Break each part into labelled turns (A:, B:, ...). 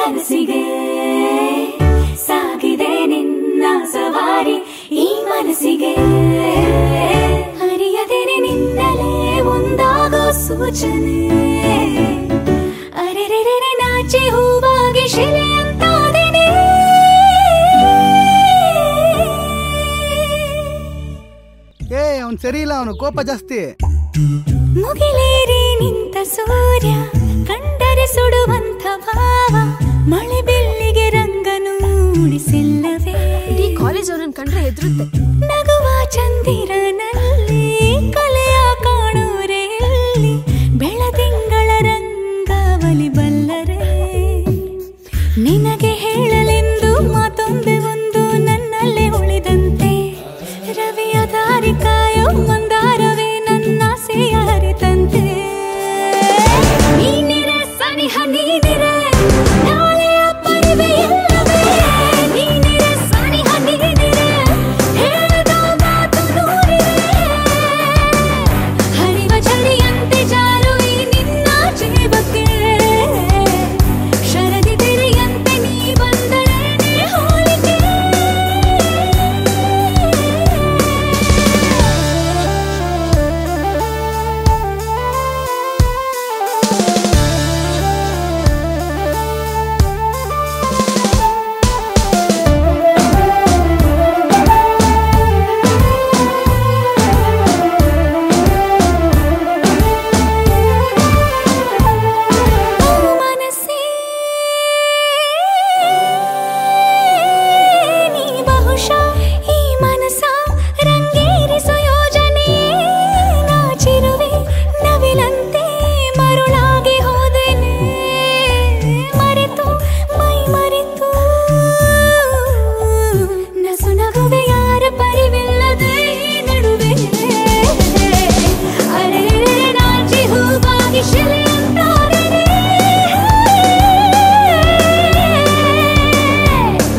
A: ಕನಸಿಗೆ ಸಾಗಿದೆ ನಿನ್ನ ಸವಾರಿ ಈ ಮನಸ್ಸಿಗೆ ಅರಿಯದೇನೆ ನಿನ್ನಲೇ ಒಂದಾಗೋ ಸೂಚನೆ ಅರೆರೆರೆ ನಾಚಿ ಹೂವಾಗಿ ಶಿಲೆಯಂತಾದೆನೆ
B: ಏ ಅವ್ನು ಸರಿ ಇಲ್ಲ ಅವನು ಕೋಪ ಜಾಸ್ತಿ
A: ಮುಗಿಲೇರಿ ನಿಂತ ಸೂರ್ಯ ಕಂಡರೆ ಸುಡುವಂತ ಭಾವ ಮಳೆ ಬೆಳ್ಳಿಗೆ ರಂಗನು ಮೂಡಿಸಿಲ್ಲವೇ
C: ಇಡೀ ಕಾಲೇಜ್ ಅವ್ರನ್ನ ಕಂಡ್ರೆ ಹೆದರುತ್ತೆ
A: ನಗುವ ಚಂದಿರನಲ್ಲಿ ಕಲೆಯ ಕಾಣೋರೆ ಇಲ್ಲಿ ಬೆಳದಿಂಗಳ ರಂಗವಲಿ ಬಲ್ಲರೆ ನಿನಗೆ ಹೇಳಲೆಂದು ಮಾತೊಂದೆ ಒಂದು ನನ್ನಲ್ಲೇ ಉಳಿದಂತೆ ರವಿಯ ದಾರಿ ಕಾಯೋ ಮಂದಾರವೇ ನನ್ನ ಆಸೆಯ ಅರಿತಂತೆ ನೀನಿರೆ ಸನಿಹ ನೀನಿರೆ ನಾಳೆಯ ಪರಿವೆ ಇಲ್ಲವೇ ನೀನಿರೆ ಸನಿಹ ನೀನಿರೆ ಹೇಳದ ಮಾತು ನೂರಿರೆ ಹರಿವ ಚಳಿಯಂತೆ ಜಾರುವಿ ನಿನ್ನ ಜೀವಕ್ಕೆ ಶರದಿ ತೆರೆಯಂತೆ ನೀ ಬಂದರೆ ಹೋಲಿಕೆ ಓ ಮನಸ್ಸೇ ನೀ ಬಹುಶಃ ಈ ಮನಸ ರಂಗೇರಿಸೋ ಯೋಜನೆ ನಾಚಿರುವೆ ನವಿಲಂತೆ ಮರುಳಾಗಿ ಹೋದೆನೆ ಮರೆತು ಮೈ ಮರೆತು ನಸು ನಗುವೆ ಯಾರ ಪರಿವಿಲ್ಲದೆ ಈ ನಡುವೆ ಅರೆ ನಾಚಿ ಹೂವಾಗಿ ಶಿಲೆಯಂತಾದರೆ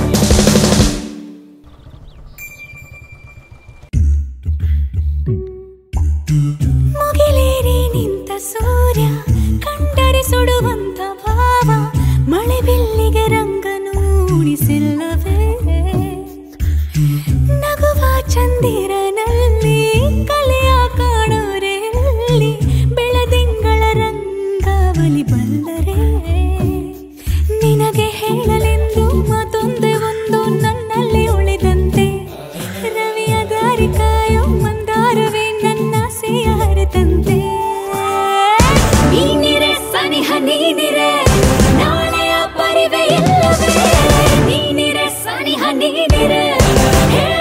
A: ಮುಗಿಲೇರಿ ನಿಂತ ಸೂರ್ಯ ಕಂಡರೆ ಸುಡುವಂತ ಭಾವ ಮಳೆ ಬಿಲ್ಲಿಗೆ ರಂಗನು ಉಳಿಸಿಲ್ಲವೇ ನಗುವ ಚಂದಿರನಲ್ಲಿ ಕಲೆಯ ಕಾಣೋರೆ ಅಲ್ಲಿ ಬೆಳದಿಂಗಳ ರಂಗವಲಿ ಬಲ್ಲರೆ ನಿನಗೆ ಹೇಳಲೆಂದು ಮಾತೊಂದೆ ಒಂದು ನನ್ನಲ್ಲಿ ಉಳಿದಂತೆ ರವಿಯ ದಾರಿ ಕಾಯೋ ಮಂದಾರವೇ ನನ್ನ ಆಸೆಯ ಹರಿತಂತೆ ನೀನಿರೆ ಸನಿಹ ನೀನಿರೆ ನಾಳೆಯ ಪರಿವೆ ಇಲ್ಲವೇ ನೀನಿರೆ ಸನಿಹ ನೀನಿರೆ ಹೇಳ